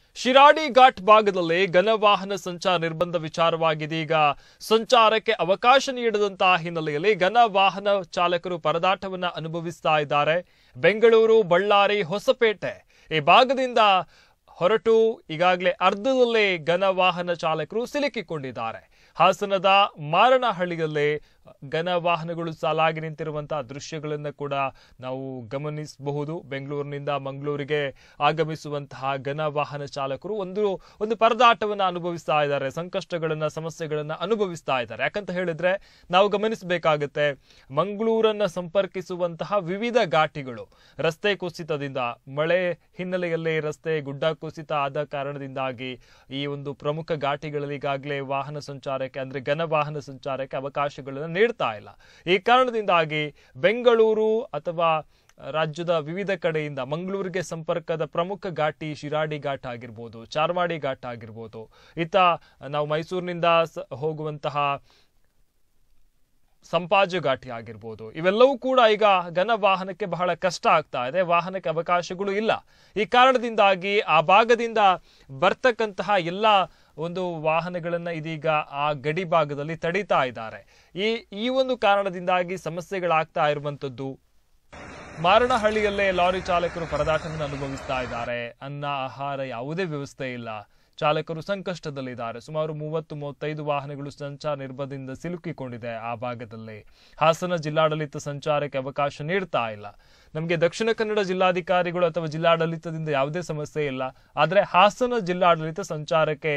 ಶಿರಾಡಿ ಘಾಟ್ ಭಾಗದಲ್ಲಿ ಘನವಾಹನ ಸಂಚಾರ ನಿರ್ಬಂಧ ವಿಚಾರವಾಗಿದೀಗ ಸಂಚಾರಕ್ಕೆ ಅವಕಾಶ ನೀಡದಂತಹ ಹಿನ್ನೆಲೆಯಲ್ಲಿ ಘನ ವಾಹನ ಚಾಲಕರು ಪರದಾಟವನ್ನ ಅನುಭವಿಸ್ತಾ ಇದ್ದಾರೆ ಬೆಂಗಳೂರು ಬಳ್ಳಾರಿ ಹೊಸಪೇಟೆ ಈ ಭಾಗದಿಂದ ಹೊರಟು ಈಗಾಗಲೇ ಅರ್ಧದಲ್ಲೇ ಘನ ವಾಹನ ಚಾಲಕರು ಸಿಲುಕಿಕೊಂಡಿದ್ದಾರೆ ಹಾಸನದ ಮಾರಣಹಳ್ಳಿಯಲ್ಲೇ ಘನ ವಾಹನಗಳು ಸಾಲಾಗಿ ನಿಂತಿರುವಂತಹ ದೃಶ್ಯಗಳನ್ನು ಕೂಡ ನಾವು ಗಮನಿಸಬಹುದು ಬೆಂಗಳೂರಿನಿಂದ ಮಂಗಳೂರಿಗೆ ಆಗಮಿಸುವಂತಹ ಘನ ವಾಹನ ಚಾಲಕರು ಒಂದು ಒಂದು ಪರದಾಟವನ್ನು ಅನುಭವಿಸ್ತಾ ಇದ್ದಾರೆ ಸಂಕಷ್ಟಗಳನ್ನ ಸಮಸ್ಯೆಗಳನ್ನ ಅನುಭವಿಸ್ತಾ ಇದ್ದಾರೆ ಯಾಕಂತ ಹೇಳಿದ್ರೆ ನಾವು ಗಮನಿಸಬೇಕಾಗುತ್ತೆ ಮಂಗಳೂರನ್ನ ಸಂಪರ್ಕಿಸುವಂತಹ ವಿವಿಧ ಘಾಟಿಗಳು ರಸ್ತೆ ಕುಸಿತದಿಂದ ಮಳೆ ಹಿನ್ನೆಲೆಯಲ್ಲಿ ರಸ್ತೆ ಗುಡ್ಡ ಕುಸಿತ ಆದ ಕಾರಣದಿಂದಾಗಿ ಈ ಒಂದು ಪ್ರಮುಖ ಘಾಟಿಗಳಲ್ಲಿ ಈಗಾಗಲೇ ವಾಹನ ಸಂಚಾರಕ್ಕೆ ಅಂದ್ರೆ ಘನ ವಾಹನ ಸಂಚಾರಕ್ಕೆ ಅವಕಾಶಗಳನ್ನು ನೀಡ್ತಾ ಇಲ್ಲ ಈ ಕಾರಣದಿಂದಾಗಿ ಬೆಂಗಳೂರು ಅಥವಾ ರಾಜ್ಯದ ವಿವಿಧ ಕಡೆಯಿಂದ ಮಂಗಳೂರಿಗೆ ಸಂಪರ್ಕದ ಪ್ರಮುಖ ಘಾಟಿ ಶಿರಾಡಿ ಘಾಟ್ ಆಗಿರ್ಬೋದು ಚಾರ್ಮಾಡಿ ಘಾಟ್ ಆಗಿರ್ಬೋದು ಇತ್ತ ನಾವು ಮೈಸೂರಿನಿಂದ ಸ- ಹೋಗುವಂತಹ ಸಂಪಾಜು ಘಾಟಿ ಆಗಿರ್ಬೋದು ಇವೆಲ್ಲವೂ ಕೂಡ ಈಗ ಘನ ವಾಹನಕ್ಕೆ ಬಹಳ ಕಷ್ಟ ಆಗ್ತಾ ಇದೆ ವಾಹನಕ್ಕೆ ಅವಕಾಶಗಳು ಇಲ್ಲ ಈ ಕಾರಣದಿಂದಾಗಿ ಆ ಭಾಗದಿಂದ ಬರ್ತಕ್ಕಂತಹ ಎಲ್ಲ ಒಂದು ವಾಹನಗಳನ್ನ ಇದೀಗ ಆ ಗಡಿ ಭಾಗದಲ್ಲಿ ತಡೀತಾ ಇದ್ದಾರೆ ಈ ಈ ಒಂದು ಕಾರಣದಿಂದಾಗಿ ಸಮಸ್ಯೆಗಳಾಗ್ತಾ ಇರುವಂತದ್ದು ಮಾರಣಹಳ್ಳಿಯಲ್ಲೇ ಲಾರಿ ಚಾಲಕರು ಪರದಾಟವನ್ನು ಅನುಭವಿಸ್ತಾ ಇದ್ದಾರೆ ಅನ್ನ ಆಹಾರ ಯಾವುದೇ ವ್ಯವಸ್ಥೆ ಇಲ್ಲ ಚಾಲಕರು ಸಂಕಷ್ಟದಲ್ಲಿದ್ದಾರೆ ಸುಮಾರು ಮೂವತ್ತು ಮೂವತ್ತೈದು ವಾಹನಗಳು ಸಂಚಾರ ನಿರ್ಬಂಧದಿಂದ ಸಿಲುಕಿಕೊಂಡಿದೆ ಆ ಭಾಗದಲ್ಲಿ ಹಾಸನ ಜಿಲ್ಲಾಡಳಿತ ಸಂಚಾರಕ್ಕೆ ಅವಕಾಶ ನೀಡ್ತಾ ಇಲ್ಲ ನಮಗೆ ದಕ್ಷಿಣ ಕನ್ನಡ ಜಿಲ್ಲಾಧಿಕಾರಿಗಳು ಅಥವಾ ಜಿಲ್ಲಾಡಳಿತದಿಂದ ಯಾವುದೇ ಸಮಸ್ಯೆ ಇಲ್ಲ ಆದರೆ ಹಾಸನ ಜಿಲ್ಲಾಡಳಿತ ಸಂಚಾರಕ್ಕೆ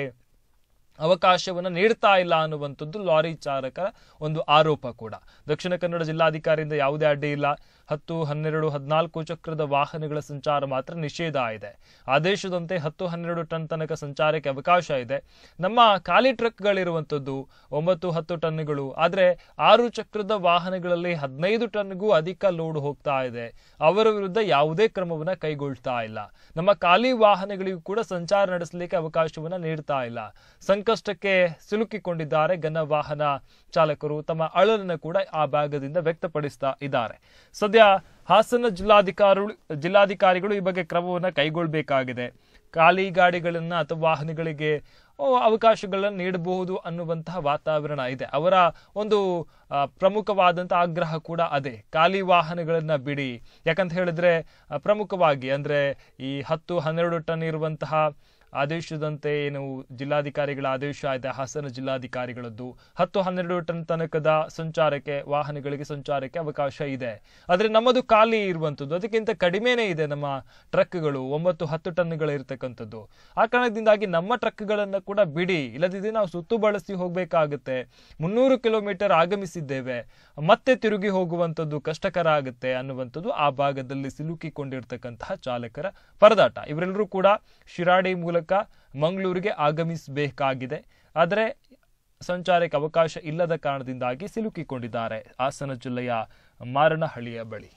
ಅವಕಾಶವನ್ನು ನೀಡ್ತಾ ಇಲ್ಲ ಅನ್ನುವಂಥದ್ದು ಲಾರಿ ಚಾಲಕರ ಒಂದು ಆರೋಪ ಕೂಡ ದಕ್ಷಿಣ ಕನ್ನಡ ಜಿಲ್ಲಾಧಿಕಾರಿಯಿಂದ ಯಾವುದೇ ಅಡ್ಡಿ ಇಲ್ಲ ಹತ್ತು ಹನ್ನೆರಡು ಹದಿನಾಲ್ಕು ಚಕ್ರದ ವಾಹನಗಳ ಸಂಚಾರ ಮಾತ್ರ ನಿಷೇಧ ಇದೆ ಆದೇಶದಂತೆ ಹತ್ತು ಹನ್ನೆರಡು ಟನ್ ತನಕ ಸಂಚಾರಕ್ಕೆ ಅವಕಾಶ ಇದೆ ನಮ್ಮ ಖಾಲಿ ಟ್ರಕ್ಗಳಿರುವಂಥದ್ದು ಒಂಬತ್ತು ಹತ್ತು ಟನ್ಗಳು ಆದರೆ ಆರು ಚಕ್ರದ ವಾಹನಗಳಲ್ಲಿ ಹದಿನೈದು ಟನ್ಗೂ ಅಧಿಕ ಲೋಡ್ ಹೋಗ್ತಾ ಇದೆ ಅವರ ವಿರುದ್ಧ ಯಾವುದೇ ಕ್ರಮವನ್ನ ಕೈಗೊಳ್ತಾ ಇಲ್ಲ ನಮ್ಮ ಖಾಲಿ ವಾಹನಗಳಿಗೂ ಕೂಡ ಸಂಚಾರ ನಡೆಸಲಿಕ್ಕೆ ಅವಕಾಶವನ್ನ ನೀಡ್ತಾ ಇಲ್ಲ ಸಂಕಷ್ಟಕ್ಕೆ ಸಿಲುಕಿಕೊಂಡಿದ್ದಾರೆ ಘನ ವಾಹನ ಚಾಲಕರು ತಮ್ಮ ಅಳಲನ್ನು ಕೂಡ ಆ ಭಾಗದಿಂದ ವ್ಯಕ್ತಪಡಿಸ್ತಾ ಇದ್ದಾರೆ ಸದ್ಯ ಹಾಸನ ಜಿಲ್ಲಾಧಿಕಾರಿಗಳು ಜಿಲ್ಲಾಧಿಕಾರಿಗಳು ಈ ಬಗ್ಗೆ ಕ್ರಮವನ್ನ ಕೈಗೊಳ್ಳಬೇಕಾಗಿದೆ ಖಾಲಿ ಗಾಡಿಗಳನ್ನ ಅಥವಾ ವಾಹನಗಳಿಗೆ ಓ, ಅವಕಾಶಗಳನ್ನು ನೀಡಬಹುದು ಅನ್ನುವಂತಹ ವಾತಾವರಣ ಇದೆ ಅವರ ಒಂದು ಆ, ಪ್ರಮುಖವಾದಂತಹ ಆಗ್ರಹ ಕೂಡ ಅದೇ ಖಾಲಿ ವಾಹನಗಳನ್ನ ಬಿಡಿ ಯಾಕಂತ ಹೇಳಿದ್ರೆ ಆ, ಪ್ರಮುಖವಾಗಿ ಅಂದ್ರೆ ಈ ಹತ್ತು ಹನ್ನೆರಡು ಟನ್ ಇರುವಂತಹ ಆದೇಶದಂತೆ ಏನು ಜಿಲ್ಲಾಧಿಕಾರಿಗಳ ಆದೇಶ ಇದೆ ಹಾಸನ ಜಿಲ್ಲಾಧಿಕಾರಿಗಳದ್ದು ಹತ್ತು ಹನ್ನೆರಡು ಟನ್ ತನಕದ ಸಂಚಾರಕ್ಕೆ ವಾಹನಗಳಿಗೆ ಸಂಚಾರಕ್ಕೆ ಅವಕಾಶ ಇದೆ ಆದರೆ ನಮ್ಮದು ಖಾಲಿ ಇರುವಂಥದ್ದು ಅದಕ್ಕಿಂತ ಕಡಿಮೆನೇ ಇದೆ ನಮ್ಮ ಟ್ರಕ್ಗಳು ಒಂಬತ್ತು ಹತ್ತು ಟನ್ಗಳು ಇರತಕ್ಕಂಥದ್ದು ಆ ಕಾರಣದಿಂದಾಗಿ ನಮ್ಮ ಟ್ರಕ್ಗಳನ್ನು ಕೂಡ ಬಿಡಿ ಇಲ್ಲದಿದ್ದರೆ ನಾವು ಸುತ್ತು ಬಳಸಿ ಹೋಗಬೇಕಾಗುತ್ತೆ ಮುನ್ನೂರು ಕಿಲೋಮೀಟರ್ ಆಗಮಿಸಿದ್ದೇವೆ ಮತ್ತೆ ತಿರುಗಿ ಹೋಗುವಂಥದ್ದು ಕಷ್ಟಕರ ಆಗುತ್ತೆ ಅನ್ನುವಂಥದ್ದು ಆ ಭಾಗದಲ್ಲಿ ಸಿಲುಕಿಕೊಂಡಿರ್ತಕ್ಕಂತಹ ಚಾಲಕರ ಪರದಾಟ ಇವರೆಲ್ಲರೂ ಕೂಡ ಶಿರಾಡಿ ಮೂಲಕ ಮಂಗಳೂರಿಗೆ ಆಗಮಿಸಬೇಕಾಗಿದೆ ಆದರೆ ಸಂಚಾರಕ್ಕೆ ಅವಕಾಶ ಇಲ್ಲದ ಕಾರಣದಿಂದಾಗಿ ಸಿಲುಕಿಕೊಂಡಿದ್ದಾರೆ ಹಾಸನ ಜಿಲ್ಲೆಯ ಮಾರಣಹಳ್ಳಿಯ ಬಳಿ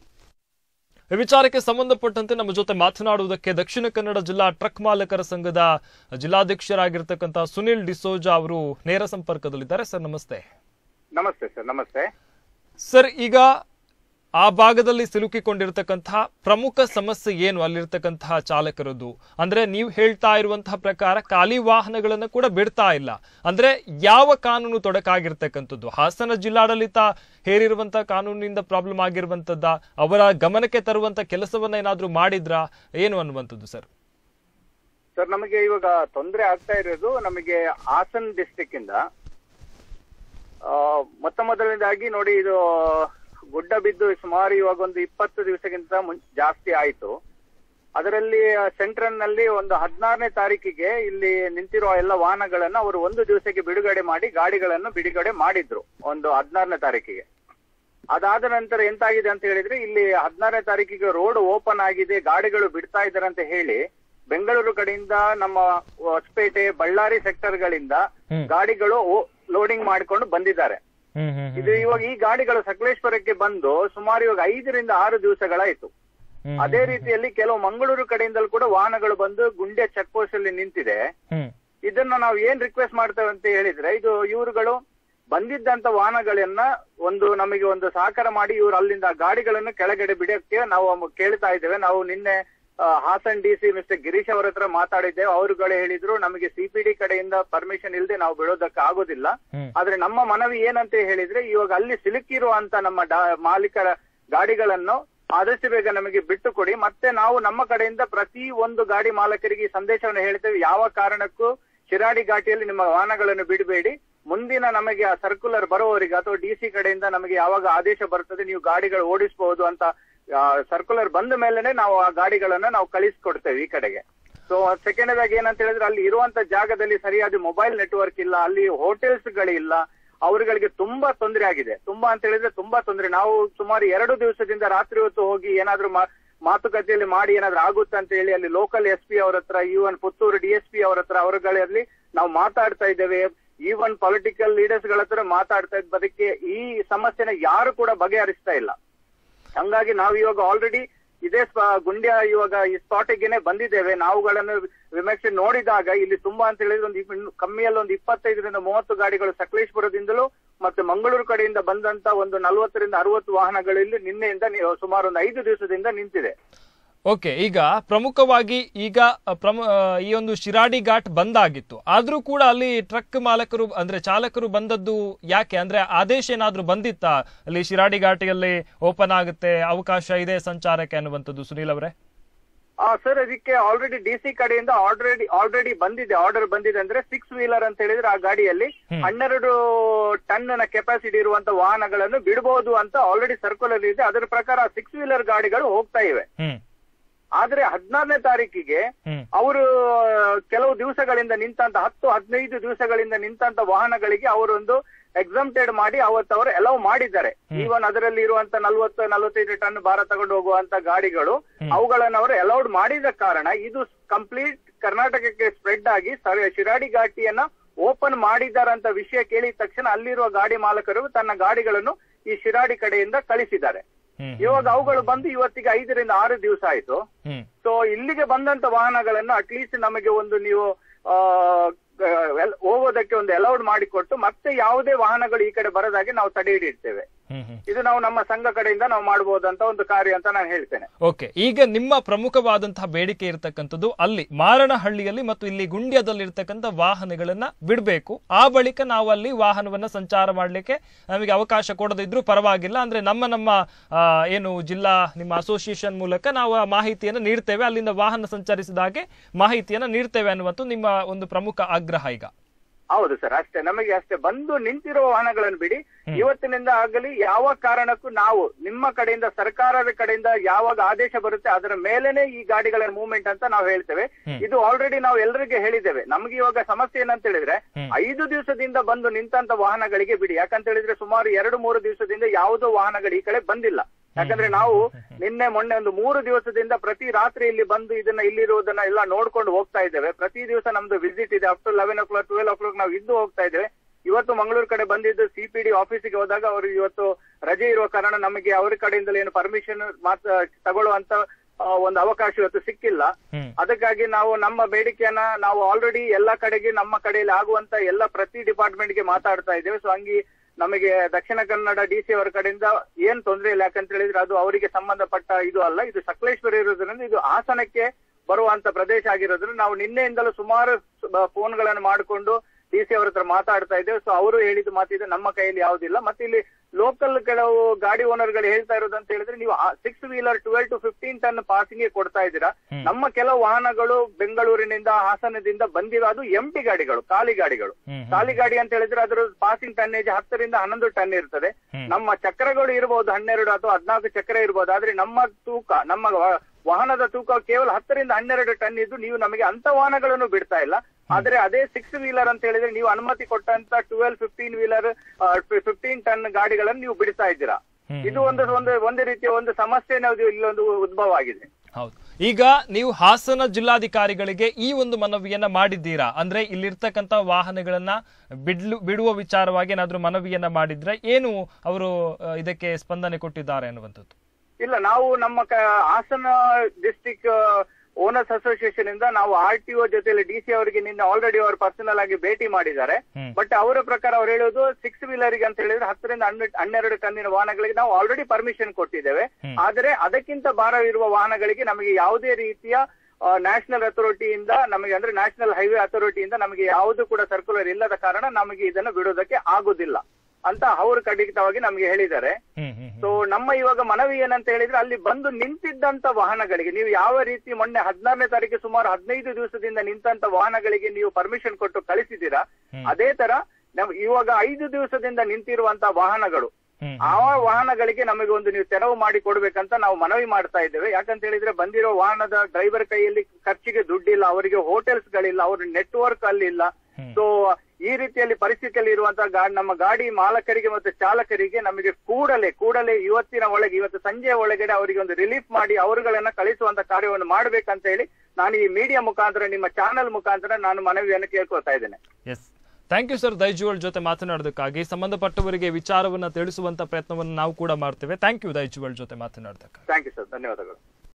ಈ ವಿಚಾರಕ್ಕೆ ಸಂಬಂಧಪಟ್ಟಂತೆ ನಮ್ಮ ಜೊತೆ ಮಾತನಾಡುವುದಕ್ಕೆ ದಕ್ಷಿಣ ಕನ್ನಡ ಜಿಲ್ಲಾ ಟ್ರಕ್ ಮಾಲಕರ ಸಂಘದ ಜಿಲ್ಲಾಧ್ಯಕ್ಷರಾಗಿರ್ತಕ್ಕಂತಹ ಸುನಿಲ್ ಡಿಸೋಜಾ ಅವರು ನೇರ ಸಂಪರ್ಕದಲ್ಲಿದ್ದಾರೆ ಸರ್ ನಮಸ್ತೆ ನಮಸ್ತೆ ಸರ್ ನಮಸ್ತೆ ಸರ್ ಈಗ ಆ ಭಾಗದಲ್ಲಿ ಸಿಲುಕಿಕೊಂಡಿರ್ತಕ್ಕಂತಹ ಪ್ರಮುಖ ಸಮಸ್ಯೆ ಏನು ಅಲ್ಲಿರ್ತಕ್ಕಂತಹ ಚಾಲಕರದ್ದು ಅಂದ್ರೆ ನೀವು ಹೇಳ್ತಾ ಇರುವಂತಹ ಪ್ರಕಾರ ಖಾಲಿ ವಾಹನಗಳನ್ನು ಕೂಡ ಬಿಡ್ತಾ ಇಲ್ಲ ಅಂದ್ರೆ ಯಾವ ಕಾನೂನು ತೊಡಕಾಗಿರ್ತಕ್ಕಂಥದ್ದು ಹಾಸನ ಜಿಲ್ಲಾಡಳಿತ ಹೇರಿರುವಂತಹ ಕಾನೂನಿನಿಂದ ಪ್ರಾಬ್ಲಮ್ ಆಗಿರುವಂತದ್ದ ಅವರ ಗಮನಕ್ಕೆ ತರುವಂತ ಕೆಲಸವನ್ನ ಏನಾದ್ರೂ ಮಾಡಿದ್ರಾ ಏನು ಅನ್ನುವಂಥದ್ದು ಸರ್ ಸರ್ ನಮಗೆ ಇವಾಗ ತೊಂದರೆ ಆಗ್ತಾ ಇರೋದು ನಮಗೆ ಹಾಸನ್ ಡಿಸ್ಟಿಕ್ ಇಂದ ಆ, ಮೊತ್ತ ಮೊದಲನೇದಾಗಿ ನೋಡಿ ಇದು ಗುಡ್ಡ ಬಿದ್ದು ಸುಮಾರು ಇವಾಗ ಒಂದು ಇಪ್ಪತ್ತು ದಿವಸಕ್ಕಿಂತ ಮುಂ ಜಾಸ್ತಿ ಆಯ್ತು ಅದರಲ್ಲಿ ಸೆಂಟ್ರಲ್ ನಲ್ಲಿ ಒಂದು ಹದಿನಾರನೇ ತಾರೀಕಿಗೆ ಇಲ್ಲಿ ನಿಂತಿರುವ ಎಲ್ಲ ವಾಹನಗಳನ್ನ ಅವರು ಒಂದು ದಿವಸಕ್ಕೆ ಬಿಡುಗಡೆ ಮಾಡಿ ಗಾಡಿಗಳನ್ನು ಬಿಡುಗಡೆ ಮಾಡಿದ್ರು ಒಂದು ಹದಿನಾರನೇ ತಾರೀಕಿಗೆ ಅದಾದ ನಂತರ ಎಂತಾಗಿದೆ ಅಂತ ಹೇಳಿದ್ರೆ ಇಲ್ಲಿ ಹದಿನಾರನೇ ತಾರೀಕಿಗೆ ರೋಡ್ ಓಪನ್ ಆಗಿದೆ ಗಾಡಿಗಳು ಬಿಡ್ತಾ ಇದ್ದಾರೆ ಅಂತ ಹೇಳಿ ಬೆಂಗಳೂರು ಕಡೆಯಿಂದ ನಮ್ಮ ಹೊಸಪೇಟೆ ಬಳ್ಳಾರಿ ಸೆಕ್ಟರ್ ಗಳಿಂದ ಹ್ಮ್. ಗಾಡಿಗಳು ಲೋಡಿಂಗ್ ಮಾಡಿಕೊಂಡು ಬಂದಿದ್ದಾರೆ ಹ್ಮ್ ಹ್ಮ್ ಇದು ಇವಾಗ ಈ ಗಾಡಿಗಳು ಸಕಲೇಶ್ವರಕ್ಕೆ ಬಂದು ಸುಮಾರು ಇವಾಗ ಐದರಿಂದ ಆರು ದಿವಸಗಳಾಯ್ತು ಹ್ಮ್ ಅದೇ ರೀತಿಯಲ್ಲಿ ಕೆಲವು ಮಂಗಳೂರು ಕಡೆಯಿಂದಲೂ ಕೂಡ ವಾಹನಗಳು ಬಂದು ಗುಂಡೆ ಚೆಕ್ ಪೋಸ್ಟ್ ಅಲ್ಲಿ ನಿಂತಿದೆ ಹ್ಮ್ ಇದನ್ನ ನಾವು ಏನ್ ರಿಕ್ವೆಸ್ಟ್ ಮಾಡ್ತೇವೆ ಅಂತ ಹೇಳಿದ್ರೆ ಇದು ಇವರುಗಳು ಬಂದಿದ್ದಂತ ವಾಹನಗಳನ್ನ ಒಂದು ನಮಗೆ ಒಂದು ಸಹಕಾರ ಮಾಡಿ ಇವರು ಅಲ್ಲಿಂದ ಗಾಡಿಗಳನ್ನು ಕೆಳಗಡೆ ಬಿಡಕ್ಕೆ ನಾವು ಮ- ಕೇಳ್ತಾ ಇದ್ದೇವೆ ನಾವು ನಿನ್ನೆ ಆ, Hassan D C mister Girish ಅವರ ಹತ್ರ ಮಾತಾಡಿದ್ದೇವೆ ಅವರುಗಳು ಹೇಳಿದ್ರು ನಮಗೆ ಸಿಪಿಡಿ ಕಡೆಯಿಂದ ಪರ್ಮಿಷನ್ ಇಲ್ಲದೆ ನಾವು ಬಿಡೋದಕ್ಕೆ ಆಗೋದಿಲ್ಲ ಹ್ಮ್. ಆದ್ರೆ ನಮ್ಮ ಮನವಿ ಏನಂತ ಹೇಳಿದ್ರೆ ಇವಾಗ ಅಲ್ಲಿ ಸಿಲುಕಿರುವಂತ ನಮ್ಮ ಡಾ- ಮಾಲೀಕರ ಗಾಡಿಗಳನ್ನು ಆದಷ್ಟು ಬೇಗ ನಮಗೆ ಬಿಟ್ಟು ಕೊಡಿ ಮತ್ತೆ ನಾವು ನಮ್ಮ ಕಡೆಯಿಂದ ಪ್ರತಿ ಒಂದು ಗಾಡಿ ಮಾಲಕರಿಗೆ ಈ ಸಂದೇಶವನ್ನು ಹೇಳ್ತೇವೆ ಯಾವ ಕಾರಣಕ್ಕೂ ಶಿರಾಡಿ ಘಾಟಿಯಲ್ಲಿ ನಿಮ್ಮ ವಾಹನಗಳನ್ನು ಬಿಡಬೇಡಿ ಮುಂದಿನ ನಮಗೆ ಆ ಸರ್ಕ್ಯುಲರ್ ಬರುವವರಿಗೆ ಅಥವಾ ಡಿ ಸಿ ಕಡೆಯಿಂದ ನಮಗೆ ಯಾವಾಗ ಆದೇಶ ಬರ್ತದೆ ನೀವು ಗಾಡಿಗಳು ಓಡಿಸಬಹುದು ಅಂತ ಸರ್ಕ್ಯುಲರ್ ಬಂದ ಮೇಲೆನೆ ನಾವು ಆ ಗಾಡಿಗಳನ್ನ ನಾವು ಕಳಿಸ್ಕೊಡ್ತೇವೆ ಈ ಕಡೆಗೆ ಸೊ ಸೆಕೆಂಡ್ ಆಗಿ ಏನಂತ ಹೇಳಿದ್ರೆ ಅಲ್ಲಿ ಇರುವಂತ ಜಾಗದಲ್ಲಿ ಸರಿಯಾದ ಮೊಬೈಲ್ ನೆಟ್ವರ್ಕ್ ಇಲ್ಲ ಅಲ್ಲಿ ಹೋಟೆಲ್ಸ್ ಗಳಿಲ್ಲ ಅವರುಗಳಿಗೆ ತುಂಬಾ ತೊಂದರೆ ಆಗಿದೆ ತುಂಬಾ ಅಂತ ಹೇಳಿದ್ರೆ ತುಂಬಾ ತೊಂದರೆ ನಾವು ಸುಮಾರು ಎರಡು ದಿವಸದಿಂದ ರಾತ್ರಿ ಹೊತ್ತು ಹೋಗಿ ಏನಾದ್ರೂ ಮಾ- ಮಾತುಕತೆಯಲ್ಲಿ ಮಾಡಿ ಏನಾದ್ರೂ ಆಗುತ್ತೆ ಅಂತ ಹೇಳಿ ಅಲ್ಲಿ ಲೋಕಲ್ ಎಸ್ ಪಿ ಅವರ ಹತ್ರ even Puttur D S P ಅವರ ಹತ್ರ ಅವರುಗಳಲ್ಲಿ ನಾವು ಮಾತಾಡ್ತಾ ಇದ್ದೇವೆ ಈವನ್ ಪೊಲಿಟಿಕಲ್ ಲೀಡರ್ಸ್ ಗಳ ಹತ್ರ ಮಾತಾಡ್ತಾ ಇದ್ದ ಅದಕ್ಕೆ ಈ ಸಮಸ್ಯೆನ ಯಾರು ಕೂಡ ಬಗೆಹರಿಸ್ತಾ ಇಲ್ಲ ಹಂಗಾಗಿ ನಾವು ಇವಾಗ ಆಲ್ರೆಡಿ ಇದೇ ಸ್ಪ- ಗುಂಡ್ಯ ಇವಾಗ ಈ ಸ್ಪಾಟಿಗೆನೆ ಬಂದಿದ್ದೇವೆ ನಾವುಗಳನ್ನು ವಿಮರ್ಶೆ ನೋಡಿದಾಗ ಇಲ್ಲಿ ತುಂಬಾ ಅಂತ ಹೇಳಿದ್ರೆ ಒಂದು ಇನ್ನು ಕಮ್ಮಿಯಲ್ಲಿ ಒಂದು ಇಪ್ಪತ್ತೈದರಿಂದ ಮೂವತ್ತು ಗಾಡಿಗಳು ಸಕಲೇಶ್ಪುರದಿಂದಲೂ ಮತ್ತೆ ಮಂಗಳೂರು ಕಡೆಯಿಂದ ಬಂದಂತ ಒಂದು ನಲವತ್ತರಿಂದ ಅರವತ್ತು ವಾಹನಗಳು ಇಲ್ಲಿ ನಿನ್ನೆಯಿಂದ ನಿ- ಸುಮಾರು ಒಂದು ಐದು ದಿವಸದಿಂದ ನಿಂತಿದೆ ಓಕೆ ಈಗ ಪ್ರಮುಖವಾಗಿ ಈಗ ಅ, ಪ್ರಮ ಆ, ಈ ಒಂದು ಶಿರಾಡಿ ಘಾಟ್ ಬಂದಾಗಿತ್ತು ಆದ್ರೂ ಕೂಡ ಅಲ್ಲಿ ಟ್ರಕ್ ಮಾಲಕರು ಅಂದ್ರೆ ಚಾಲಕರು ಬಂದದ್ದು ಯಾಕೆ ಅಂದ್ರೆ ಆದೇಶ ಏನಾದ್ರೂ ಬಂದಿತ್ತಾ ಅಲ್ಲಿ ಶಿರಾಡಿ ಘಾಟಿಯಲ್ಲಿ ಓಪನ್ ಆಗುತ್ತೆ ಅವಕಾಶ ಇದೆ ಸಂಚಾರಕ್ಕೆ ಅನ್ನುವಂಥದ್ದು ಸುನೀಲ್ ಅವರೇ ಆ ಸರ್ ಅದಕ್ಕೆ ಆಲ್ರೆಡಿ ಡಿ ಸಿ ಕಡೆಯಿಂದ ಆಲ್ರೆಡಿ ಆಲ್ರೆಡಿ ಬಂದಿದೆ ಆರ್ಡರ್ ಬಂದಿದೆ ಅಂದ್ರೆ ಸಿಕ್ಸ್ ವೀಲರ್ ಅಂತ ಹೇಳಿದ್ರೆ ಆ ಗಾಡಿಯಲ್ಲಿ ಹನ್ನೆರಡು ಟನ್ ನ ಕೆಪಾಸಿಟಿ ಇರುವಂತ ವಾಹನಗಳನ್ನು ಬಿಡಬಹುದು ಅಂತ ಆಲ್ರೆಡಿ ಸರ್ಕ್ಯುಲರ್ ಇದೆ ಅದರ ಪ್ರಕಾರ ಸಿಕ್ಸ್ ವೀಲರ್ ಗಾಡಿಗಳು ಹೋಗ್ತಾ ಇವೆ ಹ್ಮ್ ಆದ್ರೆ ಹದಿನಾರನೇ ತಾರೀಕಿಗೆ ಹ್ಮ್ ಅವರು ಕೆಲವು ದಿವಸಗಳಿಂದ ನಿಂತಂತ ಹತ್ತು ಹದಿನೈದು ದಿವಸಗಳಿಂದ ನಿಂತಂತ ವಾಹನಗಳಿಗೆ ಅವರೊಂದು ಎಕ್ಸಮ್ಟೆಡ್ ಮಾಡಿ ಅವತ್ತು ಅವರು ಅಲೌ ಮಾಡಿದ್ದಾರೆ ಈವನ್ ಅದರಲ್ಲಿ ಇರುವಂತ ನಲ್ವತ್ತು ನಲವತ್ತೈದು ಟನ್ ಭಾರ ತಗೊಂಡು ಹೋಗುವಂತ ಗಾಡಿಗಳು ಅವುಗಳನ್ನು ಅವರು ಅಲೌಡ್ ಮಾಡಿದ ಕಾರಣ ಇದು ಕಂಪ್ಲೀಟ್ ಕರ್ನಾಟಕಕ್ಕೆ ಸ್ಪ್ರೆಡ್ ಆಗಿ ಸರಿ- ಶಿರಾಡಿ ಘಾಟಿಯನ್ನ ಓಪನ್ ಮಾಡಿದ್ದಾರಂತ ವಿಷಯ ಕೇಳಿದ ತಕ್ಷಣ ಅಲ್ಲಿರುವ ಗಾಡಿ ಮಾಲಕರು ತನ್ನ ಗಾಡಿಗಳನ್ನು ಈ ಶಿರಾಡಿ ಕಡೆಯಿಂದ ಕಳಿಸಿದ್ದಾರೆ ಹ್ಮ್ ಇವಾಗ ಅವುಗಳು ಬಂದು ಇವತ್ತಿಗೆ ಐದರಿಂದ ಆರು ದಿವಸ ಆಯ್ತು ಹ್ಮ್ ಸೊ ಇಲ್ಲಿಗೆ ಬಂದಂತ ವಾಹನಗಳನ್ನು ಅಟ್ಲೀಸ್ಟ್ ನಮಗೆ ಒಂದು ನೀವು ಆ, ವೆಲ್- ಹೋಗೋದಕ್ಕೆ ಒಂದು ಅಲೌಡ್ ಮಾಡಿಕೊಟ್ಟು ಮತ್ತೆ ಯಾವುದೇ ವಾಹನಗಳು ಈ ಕಡೆ ಬರದಾಗೆ ನಾವು ತಡೆ ಹಿಡಿಡ್ತೇವೆ ಹ್ಮ್ ಹ್ಮ್ ಇದು ನಾವು ನಮ್ಮ ಸಂಘ ಕಡೆಯಿಂದ ನಾವು ಮಾಡಬಹುದಂತ ಒಂದು ಕಾರ್ಯ ಅಂತ ನಾನು ಹೇಳ್ತೇನೆ ಓಕೆ ಈಗ ನಿಮ್ಮ ಪ್ರಮುಖವಾದಂತಹ ಬೇಡಿಕೆ ಇರತಕ್ಕಂಥದ್ದು ಅಲ್ಲಿ ಮಾರಣಹಳ್ಳಿಯಲ್ಲಿ ಮತ್ತು ಇಲ್ಲಿ ಗುಂಡ್ಯದಲ್ಲಿ ಇರ್ತಕ್ಕಂಥ ವಾಹನಗಳನ್ನ ಬಿಡಬೇಕು ಆ ಬಳಿಕ ನಾವು ಅಲ್ಲಿ ವಾಹನವನ್ನ ಸಂಚಾರ ಮಾಡಲಿಕ್ಕೆ ನಮಗೆ ಅವಕಾಶ ಕೊಡದಿದ್ರು ಪರವಾಗಿಲ್ಲ ಅಂದ್ರೆ ನಮ್ಮ ನಮ್ಮ ಆ, ಏನು ಜಿಲ್ಲಾ ನಿಮ್ಮ ಅಸೋಸಿಯೇಷನ್ ಮೂಲಕ ನಾವು ಆ ಮಾಹಿತಿಯನ್ನು ನೀಡ್ತೇವೆ ಅಲ್ಲಿಂದ ವಾಹನ ಸಂಚರಿಸಿದ ಹಾಗೆ ಮಾಹಿತಿಯನ್ನು ನೀಡ್ತೇವೆ ಅನ್ನುವಂಥ ನಿಮ್ಮ ಒಂದು ಪ್ರಮುಖ ಆಗ್ರಹ ಈಗ ಹೌದು ಸರ್ ಅಷ್ಟೇ ನಮಗೆ ಅಷ್ಟೇ ಬಂದು ನಿಂತಿರೋ ವಾಹನಗಳನ್ನು ಬಿಡಿ ಇವತ್ತಿನಿಂದ ಆಗಲಿ ಯಾವ ಕಾರಣಕ್ಕೂ ನಾವು ನಿಮ್ಮ ಕಡೆಯಿಂದ ಸರ್ಕಾರದ ಕಡೆಯಿಂದ ಯಾವಾಗ ಆದೇಶ ಬರುತ್ತೆ ಅದರ ಮೇಲೆನೆ ಈ ಗಾಡಿಗಳ ಮೂವ್ಮೆಂಟ್ ಅಂತ ನಾವು ಹೇಳ್ತೇವೆ ಇದು ಆಲ್ರೆಡಿ ನಾವು ಎಲ್ಲರಿಗೆ ಹೇಳಿದ್ದೇವೆ ನಮ್ಗೆ ಇವಾಗ ಸಮಸ್ಯೆ ಏನಂತ ಹೇಳಿದ್ರೆ ಐದು ದಿವಸದಿಂದ ಬಂದು ನಿಂತಂತ ವಾಹನಗಳಿಗೆ ಬಿಡಿ ಯಾಕಂತ ಹೇಳಿದ್ರೆ ಸುಮಾರು ಎರಡು ಮೂರು ದಿವಸದಿಂದ ಯಾವುದೋ ವಾಹನಗಳು ಈ ಕಡೆ ಬಂದಿಲ್ಲ ಯಾಕಂದ್ರೆ ನಾವು ನಿನ್ನೆ ಮೊನ್ನೆ ಒಂದು ಮೂರು ದಿವಸದಿಂದ ಪ್ರತಿ ರಾತ್ರಿ ಇಲ್ಲಿ ಬಂದು ಇದನ್ನ ಇಲ್ಲಿರುವುದನ್ನ ಎಲ್ಲ ನೋಡ್ಕೊಂಡು ಹೋಗ್ತಾ ಇದ್ದೇವೆ ಪ್ರತಿ ದಿವಸ ನಮ್ದು ವಿಸಿಟ್ ಇದೆ up to eleven o'clock twelve o'clock ನಾವು ಇದ್ದು ಹೋಗ್ತಾ ಇದ್ದೇವೆ ಇವತ್ತು ಮಂಗಳೂರು ಕಡೆ ಬಂದಿದ್ದು ಸಿಪಿಡಿ ಆಫೀಸಿಗೆ ಹೋದಾಗ ಅವರು ಇವತ್ತು ರಜೆ ಇರುವ ಕಾರಣ ನಮಗೆ ಅವರ ಕಡೆಯಿಂದಲೇ ಏನು ಪರ್ಮಿಷನ್ ಮಾತ್ರ ತಗೊಳ್ಳುವಂತ ಆ, ಒಂದು ಅವಕಾಶ ಇವತ್ತು ಸಿಕ್ಕಿಲ್ಲ ಹ್ಮ್ ಅದಕ್ಕಾಗಿ ನಾವು ನಮ್ಮ ಬೇಡಿಕೆಯನ್ನ ನಾವು ಆಲ್ರೆಡಿ ಎಲ್ಲ ಕಡೆಗೆ ನಮ್ಮ ಕಡೆಯಲ್ಲಿ ಆಗುವಂತ ಎಲ್ಲ ಪ್ರತಿ ಡಿಪಾರ್ಟ್ಮೆಂಟ್ಗೆ ಮಾತಾಡ್ತಾ ಇದ್ದೇವೆ ಸೊ ಹಂಗಿ ನಮಗೆ ದಕ್ಷಿಣ ಕನ್ನಡ ಡಿ ಸಿ ಅವರ ಕಡೆಯಿಂದ ಏನ್ ತೊಂದರೆ ಇಲ್ಲ ಯಾಕಂತ ಹೇಳಿದ್ರೆ ಅದು ಅವರಿಗೆ ಸಂಬಂಧಪಟ್ಟ ಇದು ಅಲ್ಲ ಇದು ಸಕಲೇಶ್ವರ ಇರೋದ್ರಿಂದ ಇದು ಹಾಸನಕ್ಕೆ ಬರುವಂತ ಪ್ರದೇಶ ಆಗಿರೋದ್ರಿಂದ ನಾವು ನಿನ್ನೆಯಿಂದಲೂ ಸುಮಾರು ಫೋನ್ಗಳನ್ನು ಮಾಡಿಕೊಂಡು ಡಿ ಸಿ ಅವರ ಹತ್ರ ಮಾತಾಡ್ತಾ ಇದ್ದೇವೆ ಸೊ ಅವರು ಹೇಳಿದ ಮಾತಿದೆ ನಮ್ಮ ಕೈಯಲ್ಲಿ ಯಾವುದಿಲ್ಲ ಮತ್ತೆ ಇಲ್ಲಿ ಲೋಕಲ್ ಕೆಲವು ಗಾಡಿ ಓನರ್ಗಳು ಹೇಳ್ತಾ ಇರೋದು ಅಂತ ಹೇಳಿದ್ರೆ ನೀವು six wheeler twelve to fifteen ton passing ಕೊಡ್ತಾ ಇದ್ದೀರಾ ನಮ್ಮ ಕೆಲವು ವಾಹನಗಳು ಬೆಂಗಳೂರಿನಿಂದ ಹಾಸನದಿಂದ ಬಂದಿರೋ ಅದು ಎಂಟಿ ಗಾಡಿಗಳು ಖಾಲಿ ಗಾಡಿಗಳು ಹ್ಮ್ ಖಾಲಿ ಗಾಡಿ ಅಂತ ಹೇಳಿದ್ರೆ ಅದರ ಪಾಸಿಂಗ್ ಟನ್ನೇಜ್ ಹತ್ತರಿಂದ ಹನ್ನೊಂದು ಟನ್ ಇರ್ತದೆ ನಮ್ಮ ಚಕ್ರಗಳು ಇರಬಹುದು ಹನ್ನೆರಡು ಅಥವಾ ಹದಿನಾಲ್ಕು ಚಕ್ರ ಇರಬಹುದು ಆದ್ರೆ ನಮ್ಮ ತೂಕ ನಮ್ಮ ವ- ವಾಹನದ ತೂಕ ಕೇವಲ ಹತ್ತರಿಂದ ಹನ್ನೆರಡು ಟನ್ ಇದ್ದು ನೀವು ನಮಗೆ ಅಂತ ವಾಹನಗಳನ್ನು ಬಿಡ್ತಾ ಇಲ್ಲ ಆದ್ರೆ ಅದೇ ಸಿಕ್ಸ್ ವೀಲರ್ ಅಂತ ಹೇಳಿದ್ರೆ ನೀವು ಅನುಮತಿ ಕೊಟ್ಟಂತ twelve fifteen wheeler fifteen ton ಗಾಡಿಗಳನ್ನು ನೀವು ಬಿಡ್ತಾ ಇದ್ದೀರಾ ಇದು ಒಂದು ಒಂದು ಒಂದು ರೀತಿಯ ಒಂದು ಸಮಸ್ಯೆ ನಾವು ಇಲ್ಲೊಂದು ಉದ್ಭವ ಆಗಿದೆ ಹೌದು ಈಗ ನೀವು ಹಾಸನ ಜಿಲ್ಲಾಧಿಕಾರಿಗಳಿಗೆ ಈ ಒಂದು ಮನವಿಯನ್ನ ಮಾಡಿದ್ದೀರಾ ಅಂದ್ರೆ ಇಲ್ಲಿರ್ತಕ್ಕಂಥ ವಾಹನಗಳನ್ನ ಬಿಡ್ಲು ಬಿಡುವ ವಿಚಾರವಾಗಿ ಏನಾದ್ರೂ ಮನವಿಯನ್ನ ಮಾಡಿದ್ರೆ ಏನು ಅವರು ಆ, ಇದಕ್ಕೆ ಸ್ಪಂದನೆ ಕೊಟ್ಟಿದ್ದಾರೆ ಅನ್ನುವಂಥದ್ದು ಇಲ್ಲ ನಾವು ನಮ್ಮ ಕ- ಹಾಸನ ಡಿಸ್ಟಿಕ್ ಓನರ್ಸ್ ಅಸೋಸಿಯೇಷನ್ ಇಂದ ನಾವು ಆರ್ ಟಿ ಒ ಜೊತೆಲಿ ಡಿ ಸಿ ಅವರಿಗೆ ನಿನ್ನೆ ಆಲ್ರೆಡಿ ಅವರು ಪರ್ಸನಲ್ ಆಗಿ ಭೇಟಿ ಮಾಡಿದ್ದಾರೆ ಹ್ಮ್. ಬಟ್ ಅವರ ಪ್ರಕಾರ ಅವ್ರು ಹೇಳೋದು ಸಿಕ್ಸ್ ವೀಲರ್ಗೆ ಅಂತ ಹೇಳಿದ್ರೆ ಹತ್ತರಿಂದ ಹನ್ನೆ- ಹನ್ನೆರಡು ಟನ್ನಿನ ವಾಹನಗಳಿಗೆ ನಾವು ಆಲ್ರೆಡಿ ಪರ್ಮಿಷನ್ ಕೊಟ್ಟಿದ್ದೇವೆ ಹ್ಮ್. ಆದರೆ ಅದಕ್ಕಿಂತ ಭಾರವಿರುವ ವಾಹನಗಳಿಗೆ ನಮಗೆ ಯಾವುದೇ ರೀತಿಯ ನ್ಯಾಷನಲ್ ಅಥಾರಿಟಿಯಿಂದ ನಮಗೆ ಅಂದ್ರೆ ನ್ಯಾಷನಲ್ ಹೈವೇ ಅಥಾರಿಟಿಯಿಂದ ನಮಗೆ ಯಾವುದು ಕೂಡ ಸರ್ಕ್ಯುಲರ್ ಇಲ್ಲದ ಕಾರಣ ನಮಗೆ ಇದನ್ನು ಬಿಡೋದಕ್ಕೆ ಆಗುದಿಲ್ಲ ಅಂತ ಅವರು ಖಂಡಿತವಾಗಿ ನಮಗೆ ಹೇಳಿದ್ದಾರೆ ಹ್ಮ್ ಹ್ಮ್ ಹ್ಮ್. ಸೊ ನಮ್ಮ ಇವಾಗ ಮನವಿ ಏನಂತ ಹೇಳಿದ್ರೆ ಅಲ್ಲಿ ಬಂದು ನಿಂತಿದ್ದಂತ ವಾಹನಗಳಿಗೆ ನೀವು ಯಾವ ರೀತಿ ಮೊನ್ನೆ ಹದಿನಾರನೇ ತಾರೀಕು ಸುಮಾರು ಹದಿನೈದು ದಿವಸದಿಂದ ನಿಂತಂತ ವಾಹನಗಳಿಗೆ ನೀವು ಪರ್ಮಿಷನ್ ಕೊಟ್ಟು ಕಳಿಸಿದ್ದೀರಾ ಹ್ಮ್. ಅದೇ ತರ ನಮ್ ಇವಾಗ ಐದು ದಿವಸದಿಂದ ನಿಂತಿರುವಂತ ವಾಹನಗಳು ಹ್ಮ್ ಆ ವಾಹನಗಳಿಗೆ ನಮಗೆ ಒಂದು ನೀವು ತೆರವು ಮಾಡಿ ಕೊಡ್ಬೇಕಂತ ನಾವು ಮನವಿ ಮಾಡ್ತಾ ಇದ್ದೇವೆ ಯಾಕಂತ ಹೇಳಿದ್ರೆ ಬಂದಿರೋ ವಾಹನದ ಡ್ರೈವರ್ ಕೈಯಲ್ಲಿ ಖರ್ಚಿಗೆ ದುಡ್ಡಿಲ್ಲ ಅವರಿಗೆ ಹೋಟೆಲ್ಸ್ ಗಳಿಲ್ಲ ಅವ್ರ ನೆಟ್ವರ್ಕ್ ಅಲ್ಲಿ ಇಲ್ಲ ಹ್ಮ್. ಸೊ ಈ ರೀತಿಯಲ್ಲಿ ಪರಿಸ್ಥಿತಿಯಲ್ಲಿ ಇರುವಂತಹ ಗಾ- ನಮ್ಮ ಗಾಡಿ ಮಾಲಕರಿಗೆ ಮತ್ತು ಚಾಲಕರಿಗೆ ನಮಗೆ ಕೂಡಲೇ ಕೂಡಲೇ ಇವತ್ತಿನ ಒಳಗೆ ಇವತ್ತು ಸಂಜೆಯ ಒಳಗಡೆ ಅವರಿಗೆ ಒಂದು ರಿಲೀಫ್ ಮಾಡಿ ಅವರುಗಳನ್ನ ಕಳಿಸುವಂತ ಕಾರ್ಯವನ್ನು ಮಾಡ್ಬೇಕಂತ ಹೇಳಿ ನಾನು ಈ ಮೀಡಿಯಾ ಮುಖಾಂತರ ನಿಮ್ಮ ಚಾನೆಲ್ ಮುಖಾಂತರ ನಾನು ಮನವಿಯನ್ನು ಕೇಳ್ಕೊಳ್ತಾ ಇದ್ದೇನೆ ಎಸ್ ಥ್ಯಾಂಕ್ ಯು ಸರ್ ದೈಜುವಲ್ ಜೊತೆ ಮಾತನಾಡೋದಕ್ಕಾಗಿ ಸಂಬಂಧಪಟ್ಟವರಿಗೆ ವಿಚಾರವನ್ನ ತಿಳಿಸುವಂತ ಪ್ರಯತ್ನವನ್ನು ನಾವು ಕೂಡ ಮಾಡ್ತೇವೆ ಥ್ಯಾಂಕ್ ಯು ದೈಜುವಲ್ ಜೊತೆ ಮಾತನಾಡೋದಕ್ಕಾಗಿ ಥ್ಯಾಂಕ್ ಯು ಸರ್ ಧನ್ಯವಾದಗಳು